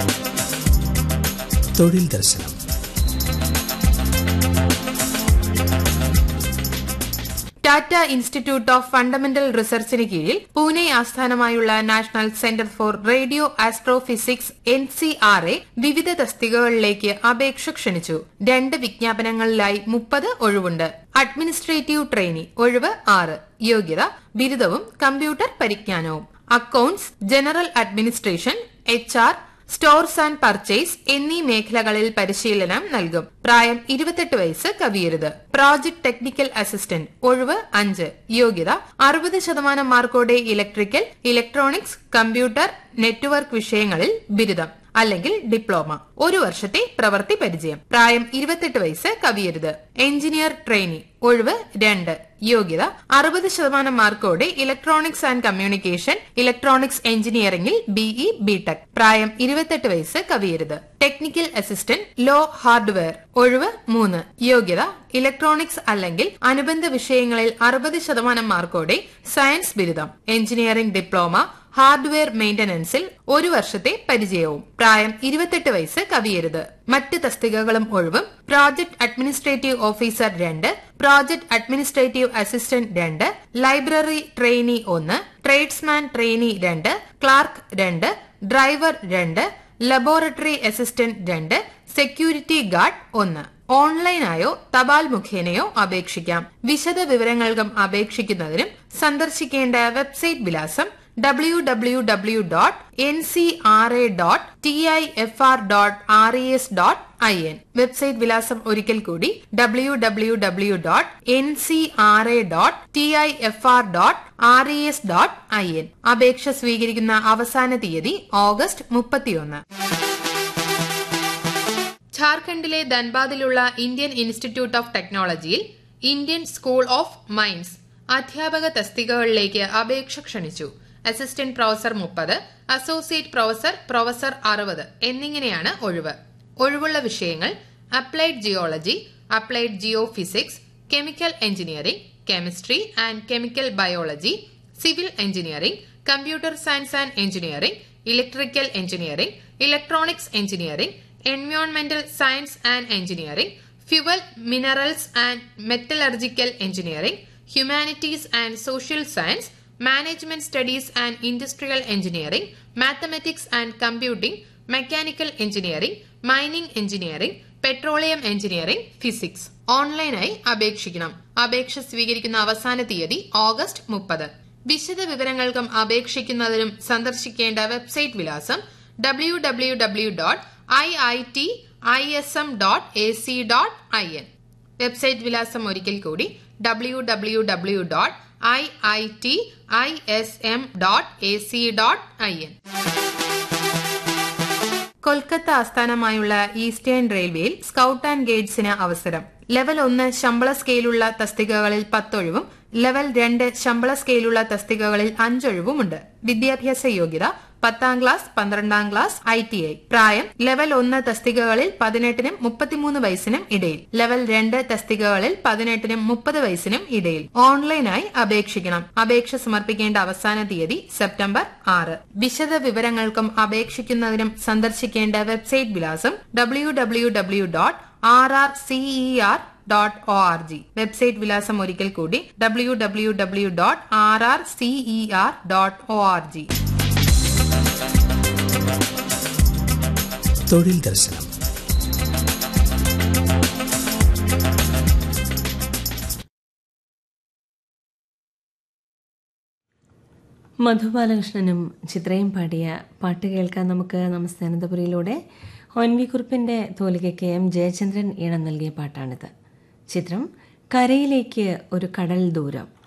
തൊഴിൽ ദർശനം Tata institute of fundamental റിസർച്ചിന് കീഴിൽ പൂനെ ആസ്ഥാനമായുള്ള national centre for radio astrophysics N C R A വിവിധ തസ്തികകളിലേക്ക് അപേക്ഷ ക്ഷണിച്ചു രണ്ട് വിജ്ഞാപനങ്ങളിലായി മുപ്പത് ഒഴിവുണ്ട് അഡ്മിനിസ്ട്രേറ്റീവ് ട്രെയിനി ഒഴിവ് ആറ് യോഗ്യത ബിരുദവും കമ്പ്യൂട്ടർ പരിജ്ഞാനവും accounts general administration H R stores and purchase എന്നീ മേഖലകളിൽ പരിശീലനം നൽകും പ്രായം ഇരുപത്തെട്ട് വയസ്സ് കവിയരുത് പ്രോജക്ട് ടെക്നിക്കൽ അസിസ്റ്റന്റ് ഒഴിവ് അഞ്ച് യോഗ്യത അറുപത് ശതമാനം മാർക്കോടെ ഇലക്ട്രിക്കൽ ഇലക്ട്രോണിക്സ് കമ്പ്യൂട്ടർ നെറ്റ്വർക്ക് വിഷയങ്ങളിൽ ബിരുദം അല്ലെങ്കിൽ ഡിപ്ലോമ ഒരു വർഷത്തെ പ്രവൃത്തി പരിചയം പ്രായം ഇരുപത്തെട്ട് വയസ്സ് കവിയരുത് എഞ്ചിനീയർ ട്രെയിനി ഒഴിവ് രണ്ട് യോഗ്യത അറുപത് ശതമാനം മാർക്കോടെ ഇലക്ട്രോണിക്സ് ആൻഡ് കമ്മ്യൂണിക്കേഷൻ ഇലക്ട്രോണിക്സ് എഞ്ചിനീയറിംഗിൽ ബിഇ ബിടെക് പ്രായം ഇരുപത്തെട്ട് വയസ്സ് കവിയരുത് ടെക്നിക്കൽ അസിസ്റ്റന്റ് ലോ ഹാർഡ്വെയർ ഒഴിവ് മൂന്ന് യോഗ്യത ഇലക്ട്രോണിക്സ് അല്ലെങ്കിൽ അനുബന്ധ വിഷയങ്ങളിൽ അറുപത് ശതമാനം മാർക്കോടെ സയൻസ് ബിരുദം എഞ്ചിനീയറിംഗ് ഡിപ്ലോമ ഹാർഡ്വെയർ മെയിന്റനൻസിൽ ഒരു വർഷത്തെ പരിചയവും പ്രായം ഇരുപത്തെട്ട് വയസ്സ് കവിയരുത് മറ്റ് തസ്തികകളും ഒഴിവും പ്രോജക്ട് അഡ്മിനിസ്ട്രേറ്റീവ് ഓഫീസർ രണ്ട് പ്രോജക്ട് അഡ്മിനിസ്ട്രേറ്റീവ് അസിസ്റ്റന്റ് രണ്ട് ലൈബ്രറി ട്രെയിനി ഒന്ന് ട്രേഡ്സ്മാൻ ട്രെയിനി രണ്ട് ക്ലാർക്ക് രണ്ട് ഡ്രൈവർ രണ്ട് ലബോറട്ടറി അസിസ്റ്റന്റ് രണ്ട് സെക്യൂരിറ്റി ഗാർഡ് ഒന്ന് ഓൺലൈനായോ തപാൽ മുഖേനയോ അപേക്ഷിക്കാം വിശദ വിവരങ്ങൾക്കും അപേക്ഷിക്കുന്നതിനും സന്ദർശിക്കേണ്ട വെബ്സൈറ്റ് വിലാസം W W W dot N C R A dot T I F R dot R E S dot I N website വിലാസം ഒരിക്കൽ കൂടി W W W dot N C R A dot T I F R dot R E S dot I N അപേക്ഷ സ്വീകരിക്കുന്ന അവസാന തീയതി August മുപ്പത്തിയൊന്ന് ഝാർഖണ്ഡിലെ ധൻബാദിലുള്ള ഇന്ത്യൻ ഇൻസ്റ്റിറ്റ്യൂട്ട് ഓഫ് ടെക്നോളജിയിൽ ഇന്ത്യൻ സ്കൂൾ ഓഫ് മൈൻസ് അധ്യാപക തസ്തികകളിലേക്ക് അപേക്ഷ ക്ഷണിച്ചു അസിസ്റ്റന്റ് പ്രൊഫസർ മുപ്പത് അസോസിയേറ്റ് പ്രൊഫസർ പ്രൊഫസർ അറുപത് എന്നിങ്ങനെയാണ് ഒഴിവ് ഒഴിവുള്ള വിഷയങ്ങൾ applied geology applied geo physics chemical engineering chemistry and chemical biology civil engineering computer science and engineering electrical engineering electronics engineering എൻവയോൺമെന്റൽ science and engineering fuel minerals and metallurgical engineering humanities and social science management studies and industrial engineering mathematics and computing mechanical engineering mining engineering petroleum engineering physics ഓൺലൈനായി അപേക്ഷിക്കണം അപേക്ഷ സ്വീകരിക്കുന്ന അവസാന തീയതി August മുപ്പത് വിശദ വിവരങ്ങൾക്കും അപേക്ഷിക്കുന്നതിനും സന്ദർശിക്കേണ്ട വെബ്സൈറ്റ് വിലാസം W W W dot I I T I S M dot A C dot I N website വിലാസം ഒരിക്കൽ കൂടി W W W dot I I T I S M dot A C dot I N Kolkata ആസ്ഥാനമായുള്ള eastern റെയിൽവേയിൽ scout and ഗൈഡ്സിന് അവസരം level ഒന്ന് ശമ്പള സ്കെയിലുള്ള തസ്തികകളിൽ പത്തൊഴിവും level രണ്ട് ശമ്പള സ്കെയിലുള്ള തസ്തികകളിൽ അഞ്ചൊഴിവുമുണ്ട് വിദ്യാഭ്യാസ യോഗ്യത പത്താം ക്ലാസ് പന്ത്രണ്ടാം ക്ലാസ് ഐ ടി ഐ പ്രായം ലെവൽ ഒന്ന് തസ്തികകളിൽ പതിനെട്ടിനും മുപ്പത്തിമൂന്ന് വയസ്സിനും ഇടയിൽ ലെവൽ രണ്ട് തസ്തികകളിൽ പതിനെട്ടിനും മുപ്പത് വയസ്സിനും ഇടയിൽ ഓൺലൈനായി അപേക്ഷിക്കണം അപേക്ഷ സമർപ്പിക്കേണ്ട അവസാന തീയതി സെപ്റ്റംബർ ആറ് വിശദ വിവരങ്ങൾക്കും അപേക്ഷിക്കുന്നതിനും സന്ദർശിക്കേണ്ട വെബ്സൈറ്റ് വിലാസം W W W dot R R CE R dot O R G website വിലാസം ഒരിക്കൽ കൂടി W W W dot R R CE R dot O R G തൊഴിൽ ദർശനം മധുബാലകൃഷ്ണനും ചിത്രയും പാടിയ പാട്ട് കേൾക്കാൻ നമുക്ക് നമസ്തേ അനന്തപുരിയിലൂടെ ഒൻ വി കുറിപ്പിൻ്റെ തോലികയ്ക്ക് എം ജയചന്ദ്രൻ ഈണം നൽകിയ പാട്ടാണിത് ചിത്രം കരയിലേക്ക് ഒരു കടൽ ദൂരം